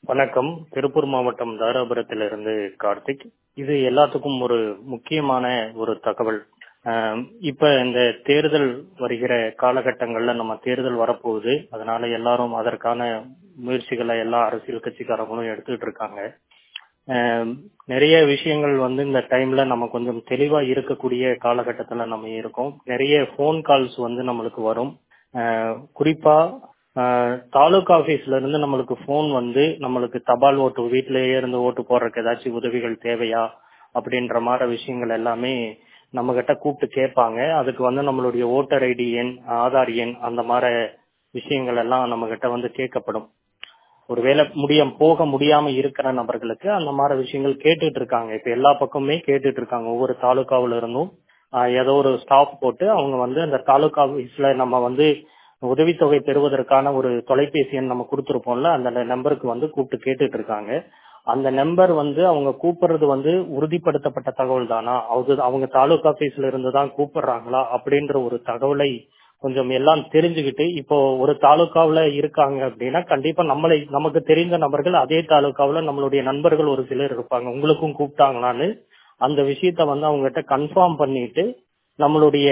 வணக்கம் திருப்பூர் மாவட்டம் தாராபுரத்திலிருந்து கார்த்திக் இது எல்லாத்துக்கும் ஒரு முக்கியமான ஒரு தகவல் ஆம், இப்ப இந்த தேர்தல் வருகிற காலகட்டங்கள்ல நம்ம தேர்தல் வரப்போகுது அதனால எல்லாரும் அதற்கான முயற்சிகளை எல்லா அரசியல் கட்சிக்காரங்களும் எடுத்துக்கிட்டு இருக்காங்க ஆம், நிறைய விஷயங்கள் வந்து இந்த டைம்ல நம்ம கொஞ்சம் தெளிவா இருக்கக்கூடிய காலகட்டத்துல நம்ம இருக்கோம் நிறைய ஃபோன் கால்ஸ் வந்து நம்மளுக்கு வரும் ஆஹ் குறிப்பா ஆஹ் தாலுகா ஆபீஸ்ல இருந்து நம்மளுக்கு ஃபோன் வந்து நம்மளுக்கு தபால் ஓட்டு வீட்டிலேயே இருந்து ஓட்டு போடுறதுக்கு ஏதாச்சும் உதவிகள் தேவையா அப்படின்ற மாதிரி விஷயங்கள் எல்லாமே நம்ம கிட்ட கூப்பிட்டு கேட்பாங்க அதுக்கு வந்து நம்மளுடைய ஓட்டர் ஐடி எண் ஆதார் எண் அந்த மாதிரி விஷயங்கள் எல்லாம் நம்ம கிட்ட வந்து கேட்கப்படும் ஒருவேளை முடியும் போக முடியாம இருக்கிற நபர்களுக்கு அந்த மாதிரி விஷயங்கள் கேட்டுட்டு இருக்காங்க இப்ப எல்லா பக்கமுமே கேட்டுட்டு இருக்காங்க ஒவ்வொரு தாலுகாவில இருந்தும் ஆஹ் ஏதோ ஒரு ஸ்டாஃப் போட்டு அவங்க வந்து அந்த தாலுகா ஆபீஸ்ல நம்ம வந்து உதவித்தொகை பெறுவதற்கான ஒரு தொலைபேசி எண் நம்ம கொடுத்துருப்போம்ல அந்த நம்பருக்கு வந்து கூப்பிட்டு கேட்டுட்டு இருக்காங்க அந்த நம்பர் வந்து அவங்க கூப்பிடுறது வந்து உறுதிப்படுத்தப்பட்ட தகவல் தானா அது அவங்க தாலுகா ஆபீஸ்ல இருந்து தான் கூப்பிடுறாங்களா அப்படின்ற ஒரு தகவலை கொஞ்சம் எல்லாம் தெரிஞ்சுக்கிட்டு இப்போ ஒரு தாலுகாவுல இருக்காங்க அப்படின்னா கண்டிப்பா நம்மளை நமக்கு தெரிந்த நபர்கள் அதே தாலுகாவுல நம்மளுடைய நண்பர்கள் ஒரு சிலர் இருப்பாங்க உங்களுக்கும் கூப்பிட்டாங்களான்னு அந்த விஷயத்த வந்து அவங்ககிட்ட கன்ஃபார்ம் பண்ணிட்டு நம்மளுடைய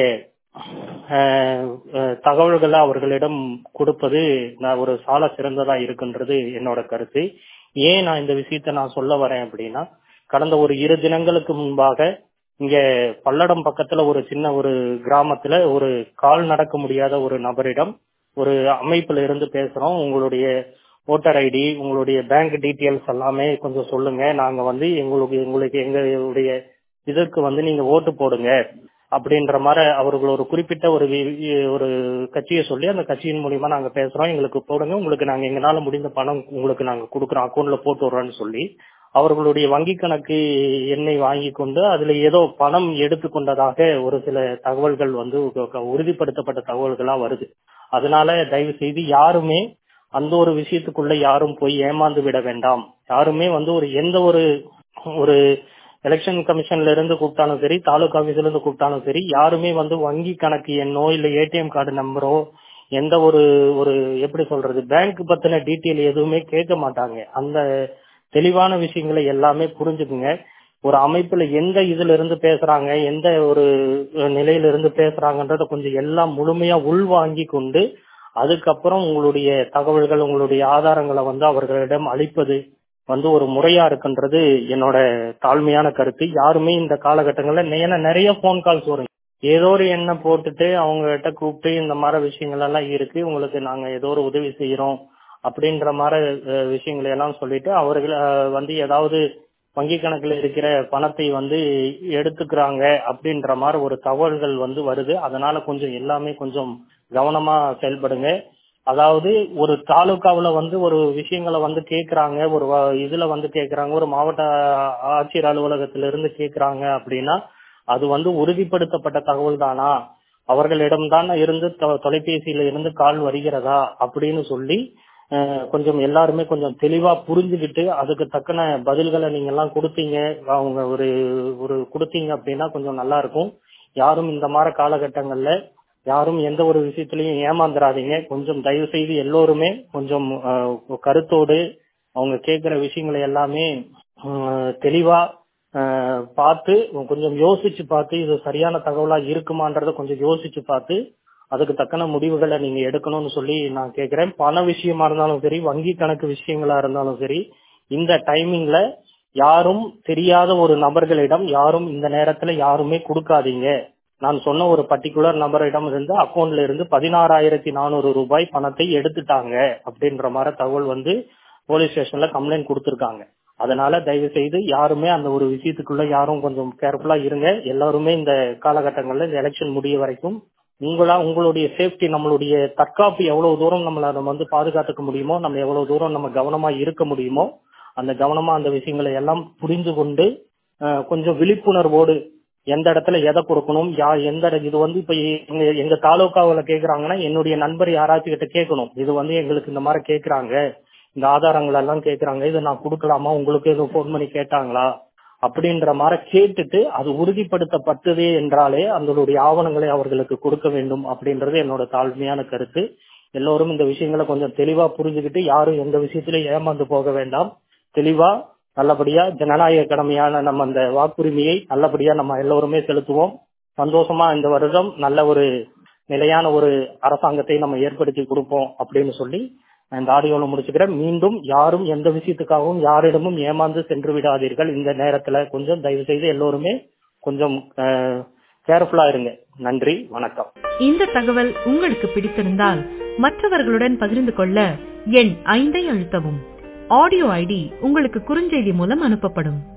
ஆஹ், ஆஹ், தகவல்களை அவர்களிடம் கொடுப்பது நான் ஒரு சால சிறந்ததா இருக்குன்றது என்னோட கருத்து ஏன் நான் இந்த விஷயத்த நான் சொல்ல வரேன் அப்படின்னா கடந்த ஒரு இரு தினங்களுக்கு முன்பாக இங்க பல்லடம் பக்கத்துல ஒரு சின்ன ஒரு கிராமத்துல ஒரு கால் நடக்க முடியாத ஒரு நபரிடம் ஒரு அமைப்புல இருந்து பேசுறோம் உங்களுடைய ஓட்டர் ஐடி உங்களுடைய பேங்க் டீட்டெயில்ஸ் எல்லாமே கொஞ்சம் சொல்லுங்க நாங்க வந்து எங்களுக்கு எங்களுக்கு எங்களுடைய இதற்கு வந்து நீங்க ஓட்டு போடுங்க அப்படின்ற மாதிரி அவர்கள் ஒரு குறிப்பிட்ட ஒரு வி- ஒரு கட்சியை சொல்லி அந்த கட்சியின் மூலியமா நாங்க பேசுறோம் எங்களுக்கு போடுங்க உங்களுக்கு நாங்க எங்களால முடிந்த பணம் உங்களுக்கு நாங்க கொடுக்குறோம் அக்கௌண்ட்ல போட்டு விடுறோம்னு சொல்லி அவர்களுடைய வங்கி கணக்கு எண்ணை வாங்கி கொண்டு அதுல ஏதோ பணம் எடுத்துக்கொண்டதாக ஒரு சில தகவல்கள் வந்து உ- உறுதிப்படுத்தப்பட்ட தகவல்களா வருது அதனால தயவு செய்து யாருமே அந்த ஒரு விஷயத்துக்குள்ள யாரும் போய் ஏமாந்து விட வேண்டாம் யாருமே வந்து ஒரு எந்த ஒரு ஒரு எலெக்ஷன் கமிஷன்ல இருந்து கூப்பிட்டாலும் சரி தாலுகா ஆபீஸ்ல இருந்து கூப்பிட்டாலும் சரி யாருமே வந்து வங்கி கணக்கு எண்ணோ இல்ல ஏடிஎம் கார்டு நம்பரோ எந்த ஒரு ஒரு எப்படி சொல்றது பேங்க் பத்தின டீட்டெயில் எதுவுமே கேட்க மாட்டாங்க அந்த தெளிவான விஷயங்களை எல்லாமே புரிஞ்சுக்குங்க ஒரு அமைப்புல எந்த இதுல இருந்து பேசுறாங்க எந்த ஒரு அஹ், நிலையில இருந்து பேசுறாங்கன்றத கொஞ்சம் எல்லாம் முழுமையா உள்வாங்கி கொண்டு அதுக்கப்புறம் உங்களுடைய தகவல்கள் உங்களுடைய ஆதாரங்களை வந்து அவர்களிடம் அளிப்பது வந்து ஒரு முறையா இருக்குன்றது என்னோட தாழ்மையான கருத்து யாருமே இந்த காலகட்டங்கள்ல நே- ஏன்னா நிறைய போன் கால்ஸ் வரும் ஏதோ ஒரு எண்ணெய் போட்டுட்டு அவங்க கிட்ட கூப்பிட்டு இந்த மாதிரி விஷயங்கள் எல்லாம் இருக்கு உங்களுக்கு நாங்க ஏதோ ஒரு உதவி செய்யறோம் அப்படின்ற மாதிரி அஹ், விஷயங்களை எல்லாம் சொல்லிட்டு அவர்கள் அஹ், வந்து ஏதாவது வங்கி கணக்குல இருக்கிற பணத்தை வந்து எடுத்துக்கிறாங்க அப்படின்ற மாதிரி ஒரு தகவல்கள் வந்து வருது அதனால கொஞ்சம் எல்லாமே கொஞ்சம் கவனமா செயல்படுங்க அதாவது ஒரு தாலுகாவுல வந்து ஒரு விஷயங்களை வந்து கேக்குறாங்க ஒரு வ- இதுல வந்து கேக்குறாங்க ஒரு மாவட்ட ஆட்சியர் அலுவலகத்தில இருந்து கேக்குறாங்க அப்படின்னா அது வந்து உறுதிப்படுத்தப்பட்ட தகவல் தானா அவர்களிடம் தான் இருந்து தொ- தொலைபேசியில இருந்து கால் வருகிறதா அப்படின்னு சொல்லி அஹ், கொஞ்சம் எல்லாருமே கொஞ்சம் தெளிவா புரிஞ்சுக்கிட்டு அதுக்கு தக்கன பதில்களை நீங்க எல்லாம் கொடுத்தீங்க அவங்க ஒரு ஒரு கொடுத்தீங்க அப்படின்னா கொஞ்சம் நல்லா இருக்கும் யாரும் இந்த மாதிரி காலகட்டங்கள்ல யாரும் எந்த ஒரு விஷயத்திலையும் ஏமாந்துடாதீங்க கொஞ்சம் தயவு செய்து எல்லோருமே கொஞ்சம் அஹ், கருத்தோடு அவங்க கேட்கிற விஷயங்களை எல்லாமே அஹ், தெளிவா அஹ், பார்த்து கொஞ்சம் யோசிச்சு பார்த்து இது சரியான தகவலா இருக்குமான்றத கொஞ்சம் யோசிச்சு பார்த்து அதுக்கு தக்கன முடிவுகளை நீங்க எடுக்கணும்னு சொல்லி நான் கேக்குறேன் பண விஷயமா இருந்தாலும் சரி வங்கி கணக்கு விஷயங்களா இருந்தாலும் சரி இந்த டைமிங்ல யாரும் தெரியாத ஒரு நபர்களிடம் யாரும் இந்த நேரத்துல யாருமே கொடுக்காதீங்க நான் சொன்ன ஒரு பர்டிகுலர் நபரிடம் இருந்து அக்கௌண்ட்ல இருந்து பதினாறாயிரத்தி நானூறு ரூபாய் பணத்தை எடுத்துட்டாங்க அப்படின்ற மாதிரி தகவல் வந்து போலீஸ் ஸ்டேஷன்ல கம்ப்ளைண்ட் கொடுத்திருக்காங்க அதனால தயவு செய்து யாருமே அந்த ஒரு விஷயத்துக்குள்ள யாரும் கொஞ்சம் கேர்ஃபுல்லா இருங்க எல்லாருமே இந்த காலகட்டங்கள்ல இந்த எலெக்ஷன் முடிய வரைக்கும் உங்களா உங்களுடைய சேஃப்டி நம்மளுடைய தற்காப்பு எவ்வளவு தூரம் நம்மள நம்ம வந்து பாதுகாத்துக்க முடியுமோ நம்ம எவ்வளவு தூரம் நம்ம கவனமா இருக்க முடியுமோ அந்த கவனமா அந்த விஷயங்களை எல்லாம் புரிந்து கொண்டு அஹ், கொஞ்சம் விழிப்புணர்வோடு எந்த இடத்துல எதை கொடுக்கணும் யா எந்த இட- இது வந்து இப்ப எங்க எங்க தாலுகாவுல கேக்குறாங்கன்னா என்னுடைய நண்பர் யாராச்சும் கிட்ட கேட்கணும் இது வந்து எங்களுக்கு இந்த மாதிரி கேக்குறாங்க இந்த ஆதாரங்கள் எல்லாம் கேக்குறாங்க இதை நான் கொடுக்கலாமா உங்களுக்கு எதுவும் ஃபோன் பண்ணி கேட்டாங்களா அப்படின்ற மாதிரி கேட்டுட்டு அது உறுதிப்படுத்தப்பட்டது என்றாலே அதனுடைய ஆவணங்களை அவர்களுக்கு கொடுக்க வேண்டும் அப்படின்றது என்னோட தாழ்மையான கருத்து எல்லோரும் இந்த விஷயங்களை கொஞ்சம் தெளிவா புரிஞ்சுக்கிட்டு யாரும் எந்த விஷயத்திலும் ஏமாந்து போக வேண்டாம் தெளிவா நல்லபடியா ஜனநாயக கடமையான நம்ம அந்த வாக்குரிமையை நல்லபடியா நம்ம எல்லோருமே செலுத்துவோம் சந்தோஷமா இந்த வருடம் நல்ல ஒரு நிலையான ஒரு அரசாங்கத்தை நம்ம ஏற்படுத்தி கொடுப்போம் அப்படின்னு சொல்லி நான் இந்த ஆடியோல முடிச்சுக்கிறேன் மீண்டும் யாரும் எந்த விஷயத்துக்காகவும் யாரிடமும் ஏமாந்து சென்று விடாதீர்கள் இந்த நேரத்துல கொஞ்சம் தயவு செய்து எல்லோருமே கொஞ்சம் கேர்ஃபுல்லா இருங்க நன்றி வணக்கம் இந்த தகவல் உங்களுக்கு பிடித்திருந்தால் மற்றவர்களுடன் பகிர்ந்து கொள்ள எண் ஐந்தை அழுத்தவும் ஆடியோ ஐடி உங்களுக்கு குறுஞ்செய்தி மூலம் அனுப்பப்படும்